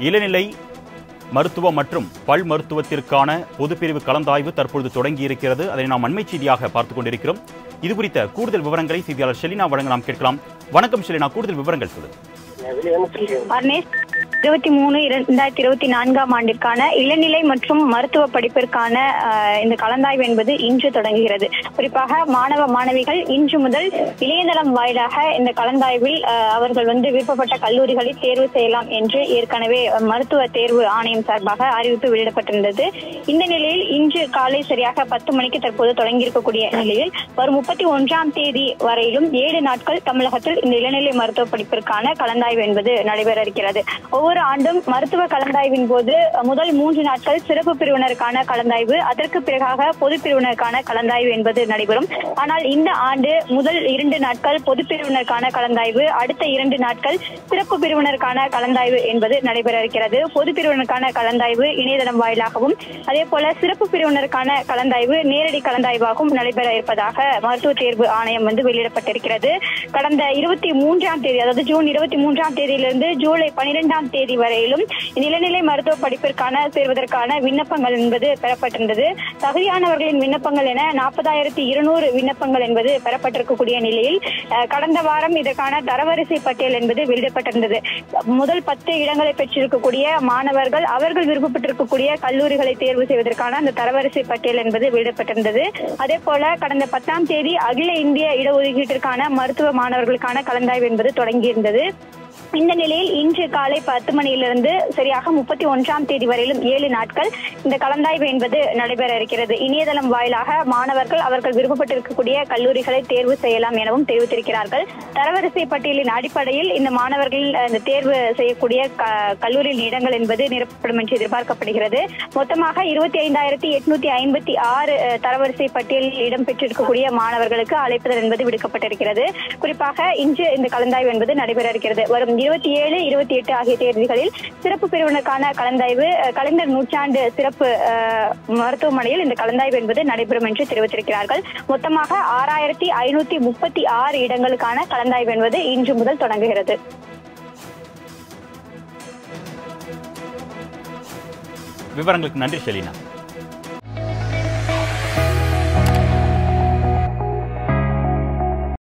இளநிலை மருத்துவம் மற்றும் பல் மருத்துவத்திற்கான பொதுப்பிரிவு கலந்தாய்வு தற்பொழுது தொடங்கியிருக்கிறது அதை நாம் அண்மை செய்தியாக பார்த்துக் கொண்டிருக்கிறோம் இது குறித்த கூடுதல் விவரங்களை செய்தியாளர் ஷெலினா வழங்க நாம் கேட்கலாம் வணக்கம் ஷெலினா கூடுதல் விவரங்கள் சொல்லுங்கள் பர்னேஸ் இருபத்தி மூணு இரண்டாயிரத்தி இருபத்தி நான்காம் ஆண்டிற்கான இளநிலை மற்றும் மருத்துவ படிப்பிற்கான அஹ், இந்த கலந்தாய்வு என்பது இன்று தொடங்குகிறது குறிப்பாக மாணவ மாணவிகள் இன்று முதல் இணையதளம் வாயிலாக இந்த கலந்தாய்வில் அஹ், அவர்கள் வந்து விருப்பப்பட்ட கல்லூரிகளை தேர்வு செய்யலாம் என்று ஏற்கனவே அஹ், மருத்துவ தேர்வு ஆணையம் சார்பாக அறிவிப்பு வெளியிடப்பட்டிருந்தது இந்த நிலையில் இன்று காலை சரியாக பத்து மணிக்கு தற்போது தொடங்கியிருக்கக்கூடிய நிலையில் வரும் முப்பத்தி ஒன்றாம் தேதி வரையிலும் ஏழு நாட்கள் தமிழகத்தில் இந்த இளநிலை மருத்துவ படிப்பிற்கான கலந்தாய்வு என்பது நடைபெற இருக்கிறது ஒவ்வொரு ஆண்டும் மருத்துவ கலந்தாய்வின் போது அஹ், முதல் மூன்று நாட்கள் சிறப்பு பிரிவினருக்கான கலந்தாய்வு அதற்கு பிறகாக பொது பிரிவினருக்கான கலந்தாய்வு என்பது நடைபெறும் ஆனால் இந்த ஆண்டு முதல் இரண்டு நாட்கள் பொது பிரிவினருக்கான கலந்தாய்வு அடுத்த இரண்டு நாட்கள் சிறப்பு பிரிவினருக்கான கலந்தாய்வு என்பது நடைபெற இருக்கிறது பொது பிரிவினருக்கான கலந்தாய்வு இணையதளம் வாயிலாகவும் அதே போல சிறப்பு பிரிவினருக்கான கலந்தாய்வு நேரடி கலந்தாய்வாகவும் நடைபெற இருப்பதாக மருத்துவ தேர்வு ஆணையம் வந்து வெளியிடப்பட்டிருக்கிறது கடந்த இருபத்தி மூன்றாம் தேதி அதாவது ஜூன் இருபத்தி மூன்றாம் தேதியிலிருந்து ஜூலை பனிரெண்டாம் தேதி வரையிலும் இந்த இளநிலை மருத்துவ படிப்பிற்கான சேர்வதற்கான விண்ணப்பங்கள் என்பது பெறப்பட்டிருந்தது தகுதியானவர்களின் விண்ணப்பங்கள் என நாற்பதாயிரத்தி இருநூறு விண்ணப்பங்கள் என்பது பெறப்பட்டிருக்கக்கூடிய நிலையில் அஹ், கடந்த வாரம் இதற்கான தரவரிசை பட்டியல் என்பது வெளியிடப்பட்டிருந்தது முதல் பத்து இடங்களை பெற்றிருக்கக்கூடிய மாணவர்கள் அவர்கள் விருப்பப்பட்டிருக்கக்கூடிய கல்லூரிகளை தேர்வு செய்வதற்கான அந்த தரவரிசை பட்டியல் என்பது வெளியிடப்பட்டிருந்தது அதே போல கடந்த பத்தாம் தேதி அகில இந்திய இடஒதுக்கீட்டிற்கான மருத்துவ மாணவர்களுக்கான கலந்தாய்வு என்பது தொடங்கியிருந்தது இந்த நிலையில் இன்று காலை பத்து மணியிலிருந்து சரியாக முப்பத்தி ஒன்றாம் தேதி வரையிலும் ஏழு நாட்கள் இந்த கலந்தாய்வு என்பது நடைபெற இருக்கிறது இணையதளம் வாயிலாக மாணவர்கள் அவர்கள் விருப்பப்பட்டிருக்கக்கூடிய கல்லூரிகளை தேர்வு செய்யலாம் எனவும் தெரிவித்திருக்கிறார்கள் தரவரிசை பட்டியலின் அடிப்படையில் இந்த மாணவர்கள் அஹ், இந்த தேர்வு செய்யக்கூடிய க- கல்லூரியின் இடங்கள் என்பது நிரப்பப்படும் என்று எதிர்பார்க்கப்படுகிறது மொத்தமாக இருபத்தி ஐந்தாயிரத்தி எட்நூத்தி ஐம்பத்தி ஆறு அஹ், தரவரிசை பட்டியலில் இடம்பெற்றிருக்கக்கூடிய மாணவர்களுக்கு அழைப்புதல் என்பது விடுக்கப்பட்டிருக்கிறது குறிப்பாக இன்று இந்த கலந்தாய்வு என்பது நடைபெற இருக்கிறது வரும் இருபத்தி ஏழு இருபத்தி எட்டு ஆகிய தேதிகளில் சிறப்பு பிரிவினருக்கான கலந்தாய்வு அஹ், கலைஞர் நூற்றாண்டு சிறப்பு அஹ், மருத்துவமனையில் இந்த கலந்தாய்வு என்பது நடைபெறும் என்று தெரிவித்திருக்கிறார்கள் மொத்தமாக ஆறாயிரத்தி ஐநூத்தி முப்பத்தி ஆறு இடங்களுக்கான கலந்தாய்வு என்பது இன்று முதல் தொடங்குகிறது விவரங்களுக்கு நன்றி ஷெலினா